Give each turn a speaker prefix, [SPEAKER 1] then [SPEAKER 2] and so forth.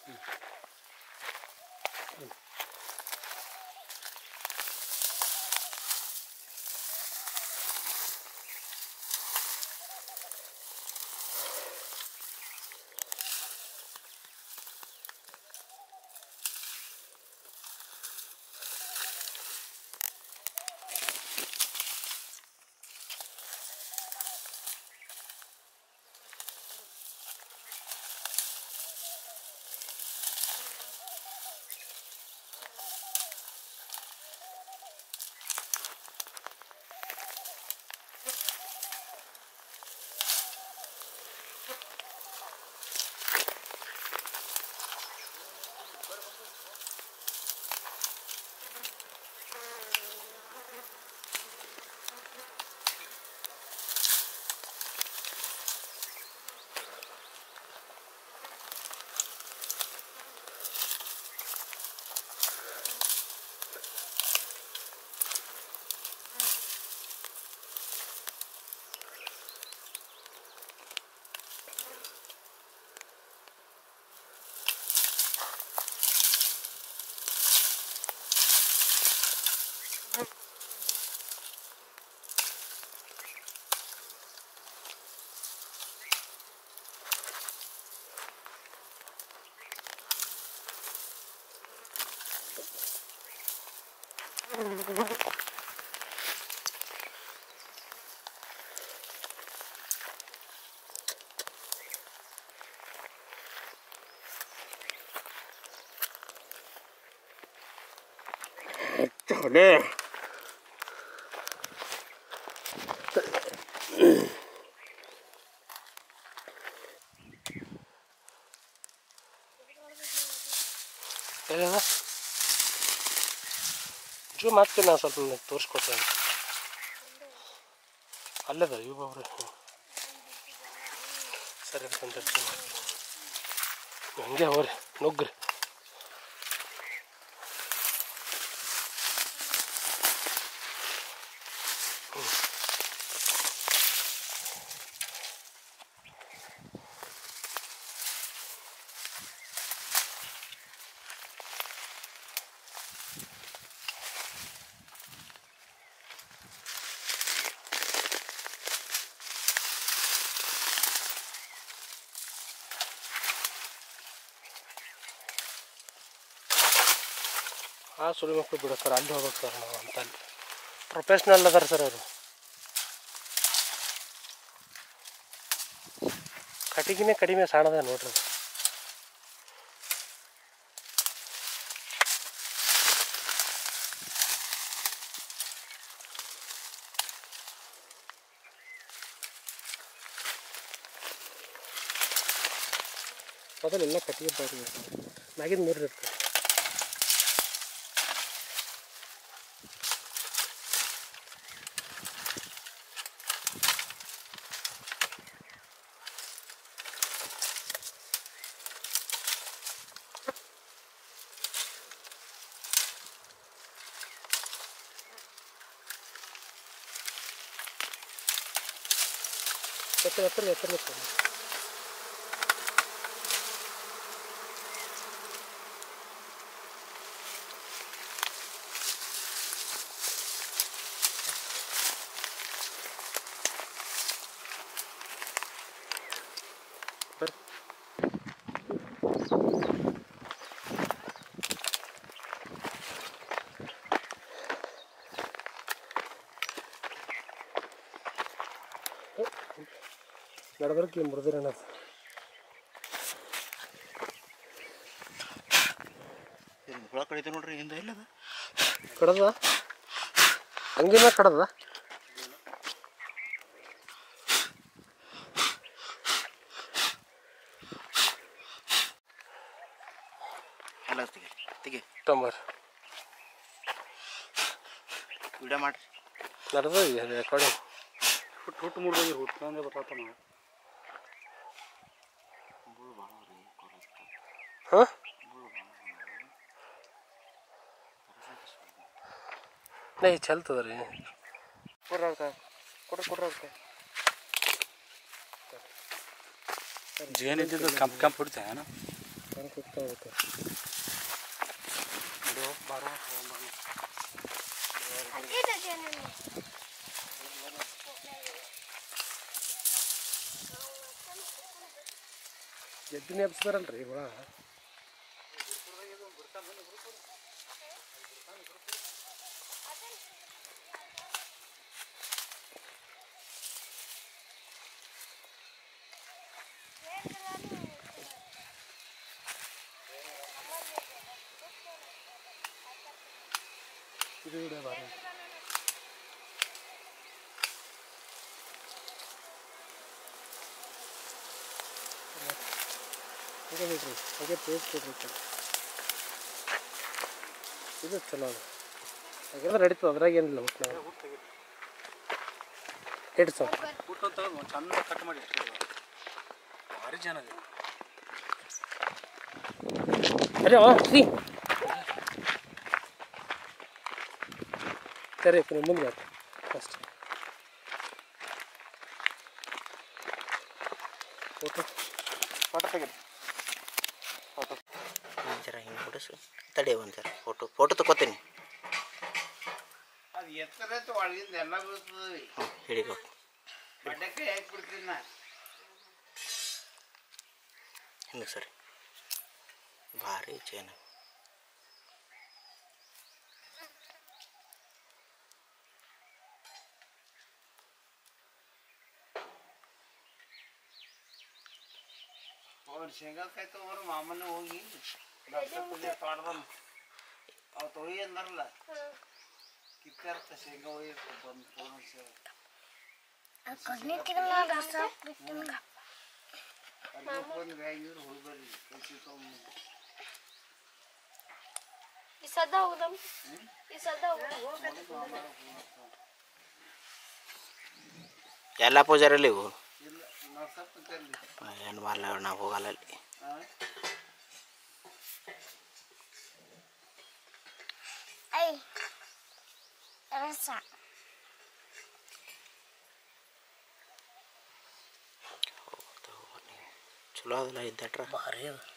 [SPEAKER 1] 저네
[SPEAKER 2] ಎಲ್ಲಿದೆ ಜೂಮ್ ಮಾಡ್ತೀನಿ ನಾನು ಸ್ವಲ್ಪ ನಿಮ್ಗೆ ತೋರಿಸ್ಕೊಡ್ತೇನೆ ಅಲ್ಲದ ಇಬ್ಬೊಬ್ರು ಹ್ಞೂ ಸರಿ ತಂದಿರ್ತೀನಿ ಹಂಗೆ ಹೋಗ್ರಿ ನುಗ್ಗ್ರಿ ಆ ಸುಳಿ ಮಕ್ಕಳು ಬಿಡೋ ಸರ್ ಅಲ್ಲಿ ಹೋಗ್ಬೇಕು ಸರ್ ನಾವು ಅಂತ ಅಲ್ಲಿ ಪ್ರೊಫೆಷ್ನಲ್ ಅದಾರ ಸರ್ ಅವರು ಕಟಿಗಿನೇ ಕಡಿಮೆ ಸಾಣದ ನೋಡ್ರಿ ಅದು. ಮೊದಲೆಲ್ಲ ಕಟ್ಟಿಗೆ ಬಾರಿ ಮ್ಯಾಗಿನ ಮೂರು ಇರ್ತದೆ ಎತ್ತರ ಎತ್ತರ ಎತ್ತರ ಎತ್ತರ ಬರ್ರಿ ನಡಬರ್ಕಿ ಮುರಿದಿರೋಣ
[SPEAKER 1] ಹುಳ ಕಡಿತ ನೋಡ್ರಿ ಹಿಂದೆ ಇಲ್ಲದ
[SPEAKER 2] ಕಡದ ಹಂಗಿನ ಕಡದ
[SPEAKER 1] ಎಲ್ಲ ತೆಗಿ ತೆಗಿ
[SPEAKER 2] ಟೊಂಬರ್
[SPEAKER 1] ವಿಡಿಯೋ ಮಾಡ್ರಿ
[SPEAKER 2] ನಡೆದ ರೆಕಾರ್ಡಿಂಗ್
[SPEAKER 3] ಹುಟ್ಟು ಹುಟ್ಟು ಮುಡ್ದೋಗಿ ಹುಟ್ಕೊಂಡೆ ಬರ್ತಾವ ನಾವು
[SPEAKER 2] ಹಾಂ ನೈ ಚಲ್ತದ ರೀ
[SPEAKER 1] ಕೊಡ್ರಿ ಅವ್ಕ ಕೊಡ್ರಿ ಕೊಡ್ರಿ ಅವ್ಕ
[SPEAKER 3] ಜೇನು ಇದ್ದಿದ್ದು ಕೆಂಪು ಕೆಂಪು ಹುಡ್ತೇನೆ
[SPEAKER 2] ನಾನು ಕೂತ್ಕೋಬೇಕು
[SPEAKER 3] ವಿಡಿಯೋ ಬಾರೋ
[SPEAKER 2] ಎದ್ದಿನ ಎಬ್ಸ್ತಾರಲ್ರಿ ಹುಳ ಇದು ವಿಡಿಯೋ ಬಾರಿ ಹಾಗೆ ಬಿಡ್ರಿ ಹಾಗೆ ಪೇಸ್ಟ್ ಕೊಡ್ರಿ ಈ ಕಡೆ. ಇದು ಚಲೋ ಅದು ಹಾಗಾದ್ರೆ ನಡೀತದೆ ಅದ್ರಾಗ ಏನಿಲ್ಲ ಒಟ್ಟು ನಾವು ಇಟ್ಟು ಸರ್
[SPEAKER 3] ಊಟ ತಗೊಂಡು ಒಂದು ಚಂದ ಕಟ್ ಮಾಡಿ ಇಟ್ಕೊಳ್ಳೋದು ಭಾರಿ ಜನ ಇದೆ
[SPEAKER 2] ಅರೆ ಆ ಸಿ ಸರಿ ನೀವು ಮುಂದೆ ಬರ್ರಿ ಫಸ್ಟ್ ಫೋಟೋ
[SPEAKER 1] ಫೋಟೋ ತೆಗೀರಿ ಫೋಟೋ ಜರ ಹಿಂಗೆ ಬಿಡಿಸು ತಡಿ ಒಂದು ಜರ ಫೋಟೋ ಫೋಟೋ ತಗೋತೀನಿ
[SPEAKER 4] ಅದು ಎತ್ತರ ಒಳಗಿಂದ ಎಲ್ಲ ಬೀಳ್ತದೆ
[SPEAKER 1] ಹ್ಞೂ ಹಿಡಿಗೋ
[SPEAKER 4] ಬಡ್ಡಕ್ಕೆ ಹಾಕಿ ಬಿಡ್ತೀನಿ ನಾ
[SPEAKER 1] ಹಿಂಗೆ ಸರಿ ಭಾರಿ ಚೇನ
[SPEAKER 4] ಅವ್ರು ಶೇಂಗಾಕಾಯಿ ತೊಗೊಂಡ್ರು ಮಾಮನ ಹೋಗಿ ಡಾಕ್ಟರ್ ಪೂಜೆ ತೋಟದಲ್ಲ ಅವು ತೊಳಿ ಅಂದಾರಲ್ಲ ಕಿತ್ತಾರ್ತ ಶೇಂಗಾ ಹೋಗಿ ಬಂದು ಫೋನ್ ಅಲ್ಲಿ ಬಂದು ಬ್ಯಾಗಿದ್ರು ಹೋಗ್ಬರ್ರಿ ಕೈಸಿ ತೊಗೊಂಡು
[SPEAKER 5] ಈ ಸದ್ದ ಹೋಗುದಮ್ ಈ ಸದ್ದ ಹೋಗುದಮ್
[SPEAKER 1] ಎಲ್ಲ ಪೂಜಾರಲ್ಲಿ ಇವು
[SPEAKER 4] ಇಲ್ಲ ನಾವು ಸ್ವಲ್ಪ ತರಲಿ
[SPEAKER 1] ಏನು ಮಾಡಲ್ಲ ನಾವು ಹೋಗಲ್ಲ ಅಲ್ಲಿ
[SPEAKER 4] ಹಾಂ
[SPEAKER 5] ಐ ರಸ
[SPEAKER 1] ಚಲೋ ಅದಲ್ಲ ಇದ್ದಟ್ರ
[SPEAKER 2] ಭಾರಿ ಅದು